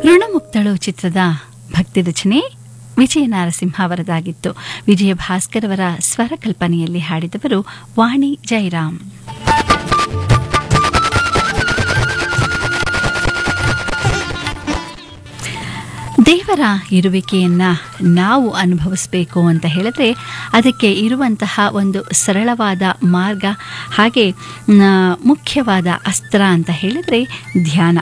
ಋಣಮುಕ್ತಳು ಚಿತ್ರದ ಭಕ್ತಿ ರಚನೆ ವಿಜಯ ನಾರಸಿಂಹ ಅವರದಾಗಿತ್ತು ವಿಜಯ ಭಾಸ್ಕರ್ ಅವರ ಸ್ವರ ಕಲ್ಪನೆಯಲ್ಲಿ ಹಾಡಿದವರು ವಾಣಿ ಜಯರಾಮ್ ದೇವರ ಇರುವಿಕೆಯನ್ನ ನಾವು ಅನುಭವಿಸಬೇಕು ಅಂತ ಹೇಳಿದ್ರೆ ಅದಕ್ಕೆ ಇರುವಂತಹ ಒಂದು ಸರಳವಾದ ಮಾರ್ಗ ಹಾಗೆ ನ, ಮುಖ್ಯವಾದ ಅಸ್ತ್ರ ಅಂತ ಹೇಳಿದ್ರೆ ಧ್ಯಾನ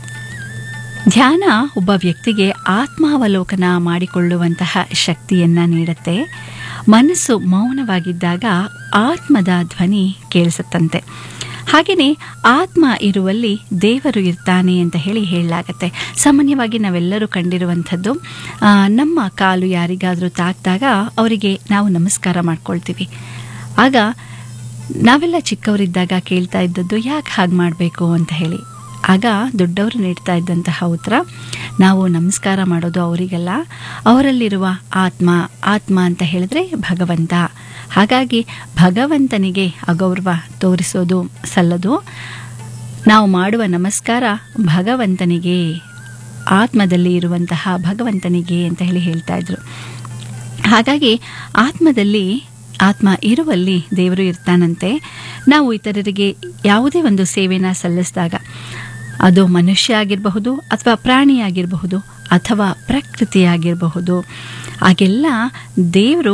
ಧ್ಯಾನ ಒಬ್ಬ ವ್ಯಕ್ತಿಗೆ ಆತ್ಮಾವಲೋಕನ ಮಾಡಿಕೊಳ್ಳುವಂತಹ ಶಕ್ತಿಯನ್ನ ನೀಡುತ್ತೆ ಮನಸ್ಸು ಮೌನವಾಗಿದ್ದಾಗ ಆತ್ಮದ ಧ್ವನಿ ಕೇಳಿಸುತ್ತಂತೆ ಹಾಗೆಯೇ ಆತ್ಮ ಇರುವಲ್ಲಿ ದೇವರು ಇರ್ತಾನೆ ಅಂತ ಹೇಳಿ ಹೇಳಲಾಗತ್ತೆ ಸಾಮಾನ್ಯವಾಗಿ ನಾವೆಲ್ಲರೂ ಕಂಡಿರುವಂಥದ್ದು ಆ, ನಮ್ಮ ಕಾಲು ಯಾರಿಗಾದರೂ ತಾಕಿದಾಗ ಅವರಿಗೆ ನಾವು ನಮಸ್ಕಾರ ಮಾಡ್ಕೊಳ್ತೀವಿ ಆಗ ನಾವೆಲ್ಲ ಚಿಕ್ಕವರಿದ್ದಾಗ ಕೇಳ್ತಾ ಇದ್ದದ್ದು ಯಾಕೆ ಹಾಗೆ ಮಾಡಬೇಕು ಅಂತ ಹೇಳಿ ಆಗ ದೊಡ್ಡವರು ನೀಡ್ತಾ ಇದ್ದಂತಹ ಉತ್ತರ ನಾವು ನಮಸ್ಕಾರ ಮಾಡೋದು ಅವರಿಗೆಲ್ಲ ಅವರಲ್ಲಿರುವ ಆತ್ಮ ಆತ್ಮ ಅಂತ ಹೇಳಿದ್ರೆ ಭಗವಂತ ಹಾಗಾಗಿ ಭಗವಂತನಿಗೆ ಅಗೌರವ ತೋರಿಸೋದು ಸಲ್ಲದು ನಾವು ಮಾಡುವ ನಮಸ್ಕಾರ ಭಗವಂತನಿಗೆ ಆತ್ಮದಲ್ಲಿ ಇರುವಂತಹ ಭಗವಂತನಿಗೆ ಅಂತ ಹೇಳಿ ಹೇಳ್ತಾ ಇದ್ರು ಹಾಗಾಗಿ ಆತ್ಮದಲ್ಲಿ ಆತ್ಮ ಇರುವಲ್ಲಿ ದೇವರು ಇರ್ತಾನಂತೆ ನಾವು ಇತರರಿಗೆ ಯಾವುದೇ ಒಂದು ಸೇವೆನ ಸಲ್ಲಿಸಿದಾಗ ಅದು ಮನುಷ್ಯ ಆಗಿರಬಹುದು ಅಥವಾ ಪ್ರಾಣಿ ಆಗಿರಬಹುದು ಅಥವಾ ಪ್ರಕೃತಿ ಆಗಿರಬಹುದು ಆಗೆಲ್ಲ ದೇವರು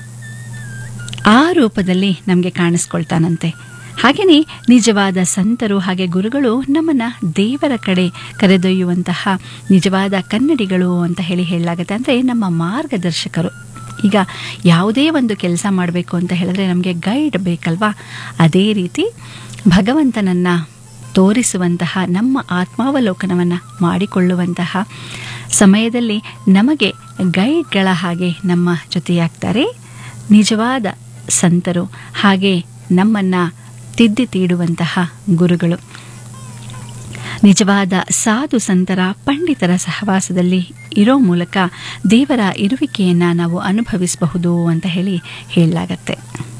ಆ ರೂಪದಲ್ಲಿ ನಮಗೆ ಕಾಣಿಸ್ಕೊಳ್ತಾನಂತೆ ಹಾಗೆಯೇ ನಿಜವಾದ ಸಂತರು ಹಾಗೆ ಗುರುಗಳು ನಮ್ಮನ್ನ ದೇವರ ಕಡೆ ಕರೆದೊಯ್ಯುವಂತಹ ನಿಜವಾದ ಕನ್ನಡಿಗಳು ಅಂತ ಹೇಳಿ ಹೇಳಲಾಗುತ್ತೆ ಅಂದರೆ ನಮ್ಮ ಮಾರ್ಗದರ್ಶಕರು ಈಗ ಯಾವುದೇ ಒಂದು ಕೆಲಸ ಮಾಡಬೇಕು ಅಂತ ಹೇಳಿದ್ರೆ ನಮಗೆ ಗೈಡ್ ಬೇಕಲ್ವಾ ಅದೇ ರೀತಿ ಭಗವಂತನನ್ನ ತೋರಿಸುವಂತಹ ನಮ್ಮ ಆತ್ಮಾವಲೋಕನವನ್ನು ಮಾಡಿಕೊಳ್ಳುವಂತಹ ಸಮಯದಲ್ಲಿ ನಮಗೆ ಗೈಡ್ಗಳ ಹಾಗೆ ನಮ್ಮ ಜೊತೆಯಾಗ್ತಾರೆ ನಿಜವಾದ ಸಂತರು ಹಾಗೆ ನಮ್ಮನ್ನ ತಿದ್ದಿ ತೀಡುವಂತಹ ಗುರುಗಳು ನಿಜವಾದ ಸಾಧು ಸಂತರ ಪಂಡಿತರ ಸಹವಾಸದಲ್ಲಿ ಇರೋ ಮೂಲಕ ದೇವರ ಇರುವಿಕೆಯನ್ನು ನಾವು ಅನುಭವಿಸಬಹುದು ಅಂತ ಹೇಳಿ ಹೇಳಲಾಗತ್ತೆ